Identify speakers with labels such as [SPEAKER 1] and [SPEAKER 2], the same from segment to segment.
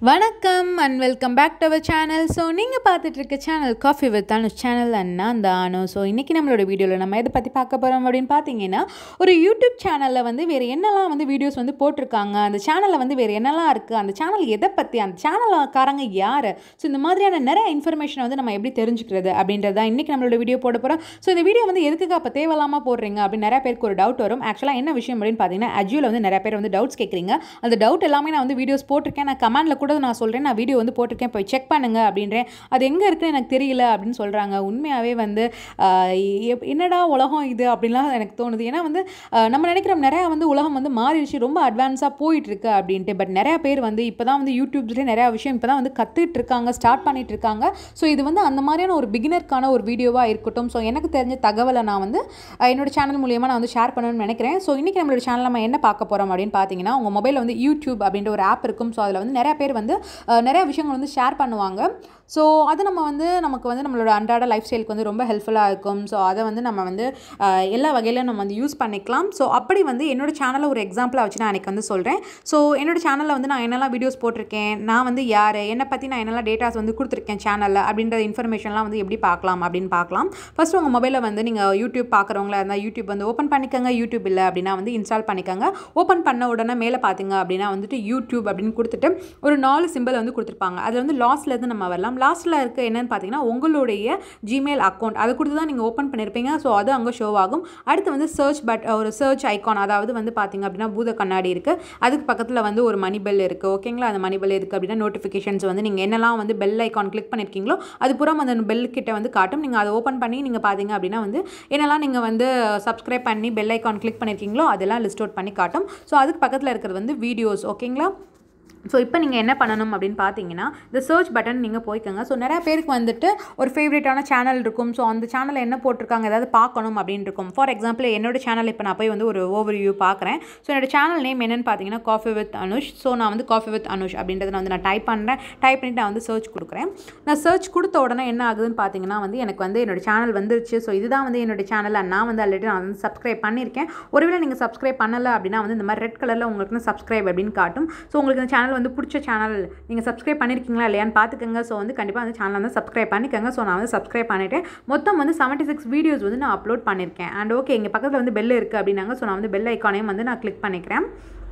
[SPEAKER 1] வணக்கம் and welcome back to our channel so நீங்கள் பார்த்துட்டு இருக்க channel coffee with Anush channel and நான் தான் அனு ஸோ இன்றைக்கி நம்மளோட வீடியோவில் நம்ம எதை பற்றி பார்க்க போகிறோம் அப்படின்னு பார்த்தீங்கன்னா ஒரு யூடியூப் சேனலில் வந்து வேறு என்னெல்லாம் வந்து வீடியோஸ் வந்து போட்டிருக்காங்க அந்த சேனலில் வந்து வேறு என்னெல்லாம் இருக்குது அந்த சேனல் எதை பற்றி அந்த சேனல்காரங்க யார் ஸோ இந்த மாதிரியான நிறைய இன்ஃபர்மேஷனை வந்து நம்ம எப்படி தெரிஞ்சுக்கிறது அப்படின்றது தான் இன்றைக்கி நம்மளோட வீடியோ போட போகிறோம் ஸோ இந்த வீடியோ வந்து எதுக்கு அப்போ தேவையில்லாமல் போடுறீங்க அப்படின்னு நிறைய பேருக்கு ஒரு டவுட் வரும் ஆக்சுவலாக என்ன விஷயம் அப்படின்னு பார்த்தீங்கன்னா அஜியோவில் வந்து நிறைய பேர் வந்து டவுட்ஸ் கேட்குறீங்க அந்த டவுட் எல்லாமே நான் வந்து வீடியோஸ் போட்டிருக்கேன் நான் கமெண்டில் கூட நான் சொல்கிறேன் நான் வீடியோ வந்து போட்டிருக்கேன் போய் செக் பண்ணுங்க அப்படின்றேன் அது எங்கே இருக்குன்னு எனக்கு தெரியல அப்படின்னு சொல்கிறாங்க உண்மையாகவே வந்து ஆஹ் எப்- என்னடா உலகம் இது அப்படின்லாம் எனக்கு தோணுது ஏன்னா வந்து ஆஹ் நம்ம நினைக்கிறோம் நிறையா வந்து உலகம் வந்து மாறிடுச்சு ரொம்ப அட்வான்ஸாக போயிட்டுருக்கு அப்படின்ட்டு பட் நிறையா பேர் வந்து இப்போ தான் வந்து யூடியூப்ஸ்லேயே நிறையா விஷயம் இப்போ தான் வந்து கற்றுட்டு இருக்காங்க ஸ்டார்ட் பண்ணிட்டு இருக்காங்க ஸோ இது வந்து அந்த மாதிரியான ஒரு பிகினருக்கான ஒரு வீடியோவாக இருக்கட்டும் ஸோ எனக்கு தெரிஞ்ச தகவலை நான் வந்து ஆஹ் என்னோட சேனல் மூலியமாக நான் வந்து ஷேர் பண்ணணும்னு நினைக்கிறேன் ஸோ இன்றைக்கி நம்மளோட சேனல் நம்ம என்ன பார்க்க போகிறோம் அப்படின்னு பார்த்தீங்கன்னா உங்கள் மொபைலில் வந்து யூடியூப் அப்படின்ற ஒரு ஆப் இருக்கும் ஸோ அதில் வந்து நிறைய பேர் வந்து ஆஹ் நிறைய விஷயங்கள் வந்து ஷேர் பண்ணுவாங்க ஸோ அது நம்ம வந்து நமக்கு வந்து நம்மளோட அன்றாட லைஃப் ஸ்டைலுக்கு வந்து ரொம்ப ஹெல்ப்ஃபுல்லாக இருக்கும் ஸோ அதை வந்து நம்ம வந்து ஆஹ் எல்லா வகையிலும் நம்ம வந்து யூஸ் பண்ணிக்கலாம் ஸோ அப்படி வந்து என்னோட சேனலை ஒரு எக்ஸாம்பிளாக வச்சு நான் எனக்கு வந்து சொல்கிறேன் ஸோ என்னோட சேனலில் வந்து நான் என்னெல்லாம் வீடியோஸ் போட்டிருக்கேன் நான் வந்து யார் என்னை பற்றி நான் என்னெல்லாம் டேட்டாஸ் வந்து கொடுத்துருக்கேன் சேனலில் அப்படின்ற இன்ஃபர்மேஷன்லாம் வந்து எப்படி பார்க்கலாம் அப்படின்னு பார்க்கலாம் ஃபஸ்ட்டு உங்கள் மொபைலில் வந்து நீங்கள் யூடியூப் பார்க்குறவங்களா இருந்தால் யூடியூப் வந்து ஓப்பன் பண்ணிக்கோங்க யூடியூப் இல்லை அப்படின்னா வந்து இன்ஸ்டால் பண்ணிக்கோங்க ஓப்பன் பண்ண உடனே மேலே பார்த்தீங்க அப்படின்னா வந்துட்டு யூடியூப் அப்படின்னு கொடுத்துட்டு ஒரு நாலு சிம்பிள் வந்து கொடுத்துருப்பாங்க அதில் வந்து லாஸ்ட்லேருந்து நம்ம வரலாம் லாஸ்ட்டில் இருக்க என்னன்னு பார்த்தீங்கன்னா உங்களுடைய ஜிமெயில் அக்கௌண்ட் அதை கொடுத்து தான் நீங்கள் ஓப்பன் பண்ணியிருப்பீங்க ஸோ அது அங்கே ஷோ ஆகும் அடுத்து வந்து சர்ச் பட் ஒரு சர்ச் ஐகான் அதாவது வந்து பார்த்தீங்க அப்படின்னா பூத கண்ணாடி இருக்குது அதுக்கு பக்கத்தில் வந்து ஒரு மணி பெல் இருக்குது ஓகேங்களா அந்த மணி பெல் இருக்குது அப்படின்னா நோட்டிஃபிகேஷன்ஸ் வந்து நீங்கள் என்னெல்லாம் வந்து பெல் ஐகான் கிளிக் பண்ணியிருக்கீங்களோ அது புறம் அந்த பெல் கிட்ட வந்து காட்டும் நீங்கள் அதை ஓப்பன் பண்ணி நீங்கள் பார்த்தீங்க அப்படின்னா வந்து என்னெல்லாம் நீங்கள் வந்து சப்ஸ்கிரைப் பண்ணி பெல் ஐகான் கிளிக் பண்ணியிருக்கீங்களோ அதெல்லாம் லிஸ்ட் அவுட் பண்ணி காட்டும் ஸோ அதுக்கு பக்கத்தில் இருக்கிறது வந்து வீடியோஸ் ஓகேங்களா ஸோ இப்போ நீங்கள் என்ன பண்ணணும் அப்படின்னு பார்த்தீங்கன்னா இந்த சர்ச் பட்டன் நீங்கள் போய்க்கோங்க ஸோ நிறைய பேருக்கு வந்துட்டு ஒரு ஃபேவரட்டான சேனல் இருக்கும் ஸோ அந்த சேனலில் என்ன போட்டிருக்காங்க ஏதாவது பார்க்கணும் அப்படின்னு இருக்கும் ஃபார் எக்ஸாம்பிள் என்னோட சேனல் இப்போ நான் போய் வந்து ஒரு ஓவர் வியூ பார்க்குறேன் ஸோ என்னோட சேனல் நேம் என்னன்னு பார்த்தீங்கன்னா காஃபி வித் அனுஷ் ஸோ நான் வந்து காஃபி வித் அனுஷ் அப்படின்றத நான் வந்து நான் டைப் பண்ணுறேன் டைப் பண்ணிட்டு நான் வந்து சர்ச் கொடுக்குறேன் நான் சர்ச் கொடுத்த உடனே என்ன ஆகுதுன்னு பார்த்தீங்கன்னா வந்து எனக்கு வந்து என்னோட சேனல் வந்துருச்சு ஸோ இதுதான் வந்து என்னோட சேனல் நான் வந்து ஆல்ரெடி நான் வந்து சப்ஸ்கிரைப் பண்ணியிருக்கேன் ஒருவேளை நீங்கள் சப்ஸ்கிரைப் பண்ணலை அப்படின்னா வந்து இந்த மாதிரி ரெட் கலரில் உங்களுக்கு வந்து சப்ஸ்கிரைப் அப்படின்னு காட்டும் ஸோ உங்களுக்கு இந்த சேனல் வந்து பிடிச்ச சேனல் நீங்கள் சப்ஸ்கிரைப் பண்ணியிருக்கீங்களா இல்லையான்னு பார்த்துக்கோங்க ஸோ வந்து கண்டிப்பாக அந்த சேனல் வந்து சப்ஸ்கிரைப் பண்ணிக்கோங்க ஸோ நான் வந்து சப்ஸ்கிரைப் பண்ணிவிட்டேன் மொத்தம் வந்து செவன்ட்டி சிக்ஸ் வீடியோஸ் வந்து நான் அப்லோட் பண்ணியிருக்கேன் அண்ட் ஓகே இங்கே பக்கத்தில் வந்து பெல் இருக்குது அப்படின்னாங்க ஸோ நான் வந்து பெல் ஐக்கானையும் வந்து நான் கிளிக் பண்ணிக்கிறேன்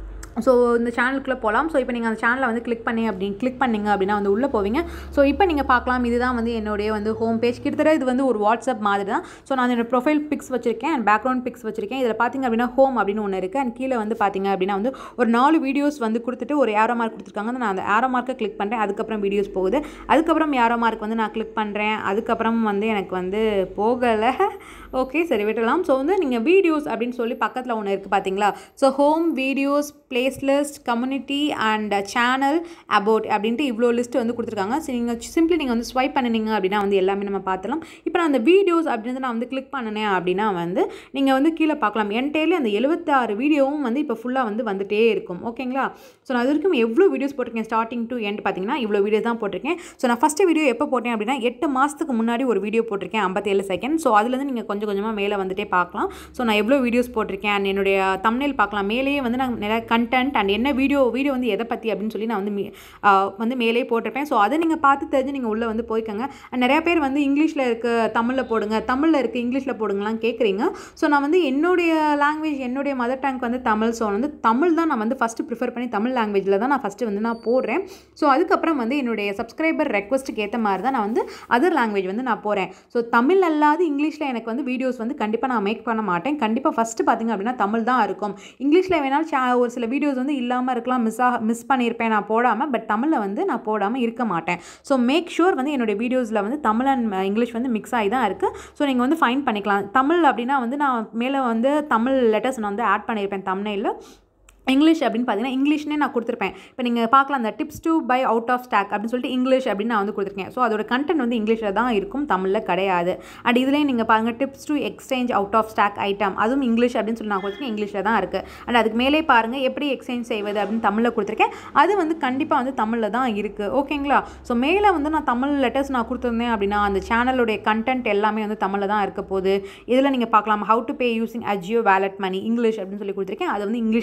[SPEAKER 1] ஸோ இந்த சேனலுக்குள்ளே போகலாம் ஸோ இப்போ நீங்கள் அந்த சேனலை வந்து கிளிக் பண்ணி அப்படின்னு கிளிக் பண்ணீங்க அப்படின்னா வந்து உள்ளே போவீங்க ஸோ இப்போ நீங்கள் பார்க்கலாம் இதுதான் வந்து என்னுடைய வந்து ஹோம் பேஜ் கிட்டத்தட்ட இது வந்து ஒரு வாட்ஸ்அப் மாதிரி தான் ஸோ நான் என்னோட ப்ரொஃபைல் பிக்ஸ் வச்சிருக்கேன் அண்ட் பேக்ரவுண்ட் பிக்ஸ் வச்சிருக்கேன் இதில் பார்த்தீங்க அப்படின்னா ஹோம் அப்படின்னு ஒன்று இருக்குது அண்ட் கீழே வந்து பார்த்தீங்க அப்படின்னா வந்து ஒரு நாலு வீடியோஸ் வந்து கொடுத்துட்டு ஒரு ஏரோ மார்க் கொடுத்துருக்காங்க நான் அந்த ஏரோ மார்க்கை கிளிக் பண்ணுறேன் அதுக்கப்புறம் வீடியோஸ் போகுது அதுக்கப்புறம் ஏரோ மார்க் வந்து நான் கிளிக் பண்ணுறேன் அதுக்கப்புறம் வந்து எனக்கு வந்து போகலை ஓகே சரி விட்டலாம் ஸோ வந்து நீங்கள் வீடியோஸ் அப்படின்னு சொல்லி பக்கத்தில் ஒன்று இருக்குது பார்த்தீங்களா so home videos playlist community and channel about அப்படின்ட்டு இவ்வளோ லிஸ்ட் வந்து கொடுத்துருக்காங்க ஸோ நீங்கள் சிம்பிளி நீங்கள் வந்து ஸ்வைப் பண்ணினீங்க அப்படின்னா வந்து எல்லாமே நம்ம பார்த்துலாம் இப்போ நான் அந்த வீடியோஸ் அப்படின்னு நான் வந்து கிளிக் பண்ணினேன் அப்படின்னா வந்து நீங்கள் வந்து கீழே பார்க்கலாம் என்டையர்லி அந்த எழுபத்தாறு வீடியோவும் வந்து இப்போ ஃபுல்லாக வந்து வந்துட்டே இருக்கும் ஓகேங்களா ஸோ நான் அது வரைக்கும் எவ்வளோ வீடியோஸ் போட்டிருக்கேன் ஸ்டார்டிங் டு எண்ட் பார்த்தீங்கன்னா இவ்வளோ வீடியோ தான் போட்டிருக்கேன் ஸோ நான் ஃபஸ்ட்டு வீடியோ எப்போ போட்டேன் அப்படின்னா எட்டு மாதத்துக்கு முன்னாடி ஒரு வீடியோ போட்டிருக்கேன் ஐம்பத்தேழு செகண்ட் ஸோ அதுலேருந்து நீங்கள் கொஞ்சம் கொஞ்சமாக மேலே வந்துட்டே பார்க்கலாம் ஸோ நான் எவ்வளோ வீடியோஸ் போட்டிருக்கேன் and என்னுடைய தம்னேல் பார்க்கலாம் மேலேயே வந்து நான் நிறைய கண்டென்ட் அண்ட் என்ன வீடியோ வீடியோ வந்து எதை பற்றி அப்படின்னு சொல்லி நான் வந்து மே- ஆஹ் வந்து மேலே போட்டிருப்பேன் ஸோ அதை நீங்கள் பார்த்து தெரிஞ்சு நீங்கள் உள்ளே வந்து போய்க்கோங்க And நிறைய பேர் வந்து இங்கிலீஷில் இருக்க தமிழில் போடுங்க தமிழில் இருக்க இங்கிலீஷில் போடுங்கலாம் கேட்குறீங்க ஸோ நான் வந்து என்னுடைய லாங்குவேஜ் என்னுடைய மதர் டங் வந்து தமிழ் ஸோ வந்து தமிழ் தான் நான் வந்து ஃபஸ்ட்டு ப்ரிஃபர் பண்ணி தமிழ் லாங்குவேஜில் தான் நான் ஃபஸ்ட்டு வந்து நான் போடுறேன் ஸோ அதுக்கப்புறம் வந்து என்னுடைய சப்ஸ்கிரைபர் ரெக்வஸ்ட்டுக்கு ஏற்ற மாதிரி தான் நான் வந்து அதர் லாங்குவேஜ் வந்து நான் போகிறேன் ஸோ தமிழ் அல்லாது இங்கிலீஷில் எனக்கு வந்து வீடியோஸ் வந்து கண்டிப்பாக நான் மேக் பண்ண மாட்டேன் கண்டிப்பாக ஃபஸ்ட்டு பார்த்தீங்க அப்படின்னா தமிழ் தான் இருக்கும் இங்கிலீஷில் வேணாலும் சே ஒரு சில வீடியோஸ் வந்து இல்லாமல் இருக்கலாம் மிஸ் ஆக மிஸ் பண்ணியிருப்பேன் நான் போடாமல் பட் தமிழில் வந்து நான் போடாமல் இருக்க மாட்டேன் ஸோ மேக் ஷூர் வந்து என்னுடைய வீடியோஸில் வந்து தமிழ் அண்ட் இங்கிலீஷ் வந்து மிக்ஸ் ஆகி தான் இருக்குது ஸோ நீங்கள் வந்து ஃபைன் பண்ணிக்கலாம் தமிழ் அப்படின்னா வந்து நான் மேலே வந்து தமிழ் லெட்டர்ஸ் நான் வந்து ஆட் பண்ணியிருப்பேன் தமிழில் இங்கிலீஷ் அப்படின்னு பார்த்தீங்கன்னா இங்கிலீஷ்னே நான் கொடுத்துருப்பேன் இப்போ நீங்கள் பார்க்கலாம் அந்த tips to buy out of stock அப்படின்னு சொல்லிட்டு இங்கிலீஷ் அப்படின்னு நான் வந்து கொடுத்துருக்கேன் ஸோ அதோட கண்டென்ட் வந்து இங்கிலீஷில் தான் இருக்கும் தமிழில் கிடையாது அண்ட் இதுலேயே நீங்கள் பாருங்கள் tips to exchange out of stock item அதுவும் இங்கிலீஷ் அப்படின்னு சொல்லி நான் கொடுத்துருக்கேன் இங்கிலீஷில் தான் இருக்குது அண்ட் அதுக்கு மேலே பாருங்கள் எப்படி எக்ஸ்சேஞ்ச் செய்வது அப்படின்னு தமிழில் கொடுத்துருக்கேன் அது வந்து கண்டிப்பாக வந்து தமிழில் தான் இருக்குது ஓகேங்களா ஸோ மேலே வந்து நான் தமிழ் லெட்டர்ஸ் நான் கொடுத்துருந்தேன் அப்படின்னா அந்த சேனலுடைய கண்டென்ட் எல்லாமே வந்து தமிழில் தான் இருக்க போகுது இதில் நீங்கள் பார்க்கலாம் how to pay using Ajio wallet money English அப்படின்னு சொல்லி கொடுத்துருக்கேன் அது வந்து இங்கிலீஷில் தான் இருக்கும்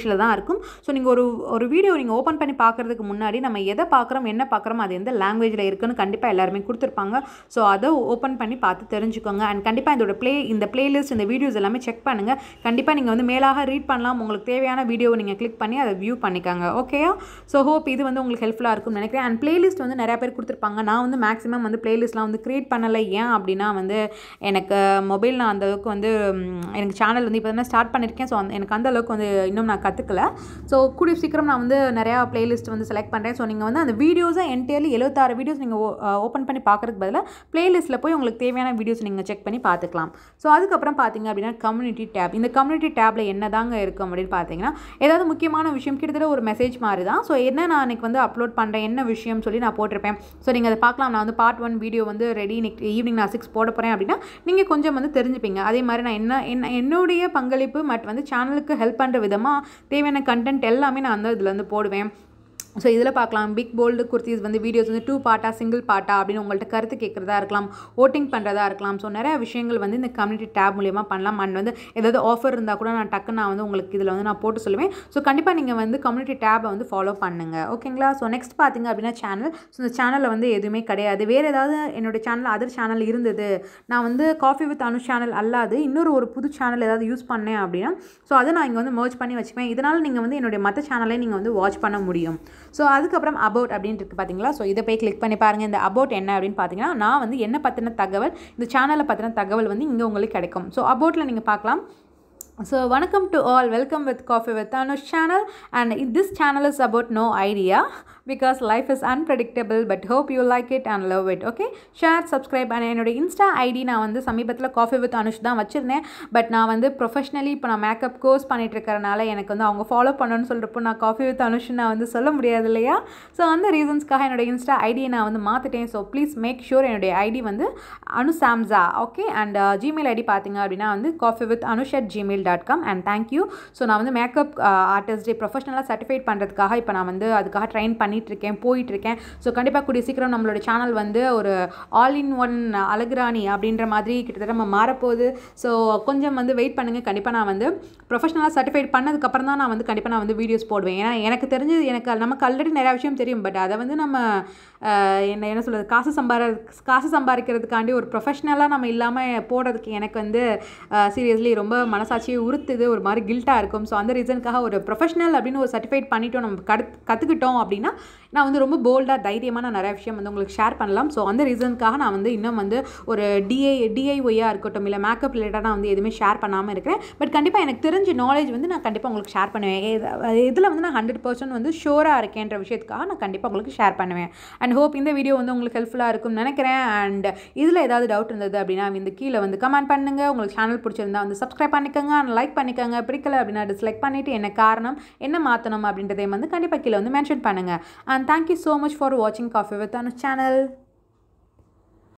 [SPEAKER 1] இருக்கும் ஸோ நீங்கள் ஒரு ஒரு வீடியோ நீங்கள் ஓப்பன் பண்ணி பார்க்குறதுக்கு முன்னாடி நம்ம எதை பார்க்குறோம் என்ன பார்க்குறோம் அது எந்த லாங்குவேஜில் இருக்குன்னு கண்டிப்பாக எல்லாருமே கொடுத்துருப்பாங்க ஸோ அதை ஓப்பன் பண்ணி பார்த்து தெரிஞ்சுக்கோங்க அண்ட் கண்டிப்பாக இதோட ப்ளே இந்த பிளேலிஸ்ட் இந்த வீடியோஸ் எல்லாமே செக் பண்ணுங்கள் கண்டிப்பாக நீங்கள் வந்து மேலாக ரீட் பண்ணலாம் உங்களுக்கு தேவையான வீடியோவை நீங்கள் கிளிக் பண்ணி அதை வியூ பண்ணிக்கோங்க ஓகேயா ஸோ ஹோப் இது வந்து உங்களுக்கு ஹெல்ப்ஃபுல்லாக இருக்கும்னு நினைக்கிறேன் அண்ட் பிளேலிஸ்ட் வந்து நிறையா பேர் கொடுத்துருப்பாங்க நான் வந்து மேக்ஸிமம் வந்து பிளேலிஸ்ட்லாம் வந்து க்ரியேட் பண்ணலை ஏன் அப்படின்னா வந்து எனக்கு மொபைல் நான் அந்த அளவுக்கு வந்து ம், எனக்கு சேனல் வந்து இப்போ தான் ஸ்டார்ட் பண்ணியிருக்கேன் ஸோ எனக்கு அந்த அளவுக்கு வந்து இன்னும் நான் கற்றுக்கல ஸோ கூடிய சீக்கிரம் நான் வந்து நிறையா பிளேலிஸ்ட் வந்து செலக்ட் பண்ணுறேன் ஸோ நீங்கள் வந்து அந்த வீடியோஸை என்டையர்லி எழுபத்தாறு வீடியோஸ் நீங்கள் ஓப்பன் பண்ணி பார்க்குறதுக்கு பதிலாக பிளேலிஸ்ட்டில் போய் உங்களுக்கு தேவையான வீடியோஸ் நீங்கள் செக் பண்ணி பார்த்துக்கலாம் ஸோ அதுக்கப்புறம் பார்த்தீங்க அப்படின்னா கம்யூனிட்டி டேப் இந்த கம்யூனிட்டி டேப்பில் என்ன தாங்க இருக்கும் அப்படின்னு பார்த்தீங்கன்னா ஏதாவது முக்கியமான விஷயம் கிட்டத்தட்ட ஒரு மெசேஜ் மாதிரி தான் ஸோ என்ன நான் அன்றைக்கி வந்து அப்லோட் பண்ணுறேன் என்ன விஷயம் சொல்லி நான் போட்டிருப்பேன் ஸோ நீங்கள் அதை பார்க்கலாம் நான் வந்து பார்ட் ஒன் வீடியோ வந்து ரெடி இன்னைக்கு ஈவினிங் நான் சிக்ஸ் போட போகிறேன் அப்படின்னா நீங்கள் கொஞ்சம் வந்து தெரிஞ்சுப்பீங்க அதே மாதிரி நான் என்ன என்ன என்னுடைய பங்களிப்பு மற்றும் வந்து சேனலுக்கு ஹெல்ப் பண்ணுற விதமாக தேவையான கண்டென்ட் எல்லாமே நான் வந்து இதில் வந்து போடுவேன் ஸோ இதில் பார்க்கலாம் பிக் போல்டு குர்த்திஸ் வந்து வீடியோஸ் வந்து டூ பார்ட்டா சிங்கிள் பார்ட்டா அப்படின்னு உங்கள்கிட்ட கருத்து கேட்குறதா இருக்கலாம் ஓட்டிங் பண்ணுறதா இருக்கலாம் ஸோ நிறைய விஷயங்கள் வந்து இந்த கம்யூனிட்டி டேப் மூலியமாக பண்ணலாம் அண்ட் வந்து ஏதாவது ஆஃபர் இருந்தால் கூட நான் டக்குன்னு நான் வந்து உங்களுக்கு இதில் வந்து நான் போட்டு சொல்லுவேன் ஸோ கண்டிப்பாக நீங்கள் வந்து கம்யூனிட்டி டேப்பை வந்து ஃபாலோ பண்ணுங்கள் ஓகேங்களா ஸோ நெக்ஸ்ட் பார்த்தீங்க அப்படின்னா சேனல் ஸோ இந்த சேனலில் வந்து எதுவுமே கிடையாது வேறு ஏதாவது என்னோட சேனல் அதர் சேனல் இருந்தது நான் வந்து காஃபி வித் அனு சேனல் அல்லாது இன்னொரு ஒரு புது சேனல் ஏதாவது யூஸ் பண்ணேன் அப்படின்னா ஸோ அதை நான் இங்கே வந்து மர்ஜ் பண்ணி வச்சுப்பேன் இதனால் நீங்கள் வந்து என்னுடைய மற்ற சேனலை நீங்கள் வந்து வாட்ச் பண்ண முடியும் ஸோ அதுக்கப்புறம் அபவுட் அப்படின்னு இருக்கு பார்த்தீங்களா ஸோ இதை போய் கிளிக் பண்ணி பாருங்கள் இந்த அபவுட் என்ன அப்படின்னு பார்த்தீங்கன்னா நான் வந்து என்ன பற்றின தகவல் இந்த சேனலை பற்றின தகவல் வந்து இங்கே உங்களுக்கு கிடைக்கும் ஸோ அபவுட்டில் நீங்கள் பார்க்கலாம் ஸோ வணக்கம் to all welcome with coffee with Anush channel and this channel is about no idea because life is unpredictable but hope you like it and love it okay share subscribe and என்னோட insta ID நான் வந்து சமீபத்தில் coffee with அனுஷ் தான் வச்சுருந்தேன் but நான் வந்து professionally இப்போ நான் மேக்கப் கோர்ஸ் பண்ணிட்டு இருக்கறனால எனக்கு வந்து அவங்க ஃபாலோ பண்ணணும்னு சொல்கிறப்போ நான் காஃபி வித் அனுஷ் நான் வந்து சொல்ல முடியாது இல்லையா ஸோ அந்த ரீசன்ஸ்க்காக என்னோட இன்ஸ்டா ஐடியை நான் வந்து மாற்றிட்டேன் ஸோ ப்ளீஸ் மேக் ஷூர் என்னுடைய ஐடி வந்து அனு சாம்சா ஓகே அண்ட் ஜிமெயில் ஐடி பார்த்தீங்க அப்படின்னா வந்து coffee with Anush at Gmail dot com and thank you so நான் வந்து மேக்கப் ஆர்டிஸ்ட் டே ப்ரொஃபஷனலாக சர்டிஃபைட் பண்ணுறதுக்காக இப்போ நான் வந்து அதுக்காக ட்ரைன் பண்ணிட்டு இருக்கேன் போயிட்டு இருக்கேன் ஸோ கண்டிப்பாக கூடிய சீக்கிரம் நம்மளோட சேனல் வந்து ஒரு ஆல் இன் ஒன் அழகுராணி அப்படின்ற மாதிரி கிட்டத்தட்ட நம்ம மாறப்போகுது ஸோ கொஞ்சம் வந்து வெயிட் பண்ணுங்கள் கண்டிப்பாக நான் வந்து ப்ரொஃபஷனலாக சர்டிஃபைட் பண்ணதுக்கப்புறம் தான் நான் வந்து கண்டிப்பாக நான் வந்து வீடியோஸ் போடுவேன் ஏன்னா எனக்கு தெரிஞ்சது எனக்கு நமக்கு ஆல்ரெடி நிறையா விஷயம் தெரியும் பட் அதை வந்து நம்ம ஆஹ், என்ன என்ன சொல்கிறது காசு சம்பார காசு சம்பாதிக்கிறதுக்காண்டி ஒரு ப்ரொஃபஷ்னலாக நம்ம இல்லாமல் போடுறதுக்கு எனக்கு வந்து சீரியஸ்லி ரொம்ப மனசாட்சியை உறுத்துது ஒரு மாதிரி கில்ட்டாக இருக்கும் ஸோ அந்த ரீசனுக்காக ஒரு ப்ரொஃபஷனல் அப்படின்னு ஒரு சர்டிஃபைட் பண்ணிட்டோம் நம்ம கடு கற்றுக்கிட்டோம் அப்படின்னா நான் வந்து ரொம்ப போல்டாக தைரியமாக நான் நிறைய விஷயம் வந்து உங்களுக்கு ஷேர் பண்ணலாம் ஸோ அந்த ரீசனுக்காக நான் வந்து இன்னும் வந்து ஒரு டிஐ டிஐஒய்யாக இருக்கட்டும் இல்லை மேக்கப் ரிலேட்டடாக நான் வந்து எதுவுமே ஷேர் பண்ணாமல் இருக்கிறேன் பட் கண்டிப்பாக எனக்கு தெரிஞ்ச நாலேஜ் வந்து நான் கண்டிப்பாக உங்களுக்கு ஷேர் பண்ணுவேன் இதில் வந்து நான் ஹண்ட்ரட் பர்சன்ட் வந்து ஷோராக இருக்கேன்ற விஷயத்துக்காக நான் கண்டிப்பாக உங்களுக்கு ஷேர் பண்ணுவேன் அண்ட் ஹோப் இந்த வீடியோ வந்து உங்களுக்கு ஹெல்ப்ஃபுல்லாக இருக்கும்னு நினைக்கிறேன் அண்ட் இதில் ஏதாவது டவுட் இருந்தது அப்படின்னா இந்த கீழே வந்து கமெண்ட் பண்ணுங்கள் உங்களுக்கு சேனல் பிடிச்சிருந்தா வந்து சப்ஸ்கிரைப் பண்ணிக்கோங்க அண்ட் லைக் பண்ணிக்கோங்க பிடிக்கல அப்படின்னா டிஸ்லைக் பண்ணிவிட்டு என்ன காரணம் என்ன மாற்றணும் அப்படின்றதையும் வந்து கண்டிப்பாக கீழே வந்து மென்ஷன் பண்ணுங்கள் and thank you so much for வாட்சிங் காஃபி வித் அனு சேனல்